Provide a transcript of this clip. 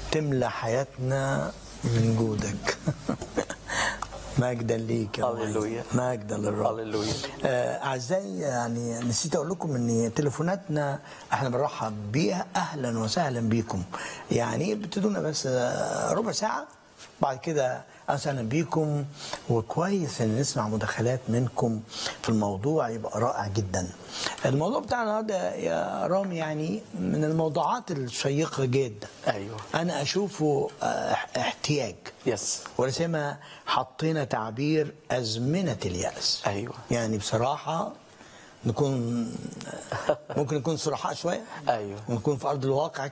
تملى حياتنا من جودك مجدا ليك يا هللويا. معين. مجدا للرب هللويا. آه، اعزائي يعني نسيت اقول لكم ان تليفوناتنا احنا بنرحب بيها اهلا وسهلا بيكم يعني بتدونا بس آه، ربع ساعه بعد كده اهلا بيكم وكويس ان نسمع مداخلات منكم في الموضوع يبقى رائع جدا الموضوع بتاعنا النهارده يا رامي يعني من الموضوعات الشيقه جدا أيوه. انا اشوفه آه، احتياج يس ولسما حطينا تعبير أزمنة اليأس أيوه. يعني بصراحة نكون ممكن نكون صرحاء شوية أيوه. ونكون في أرض الواقع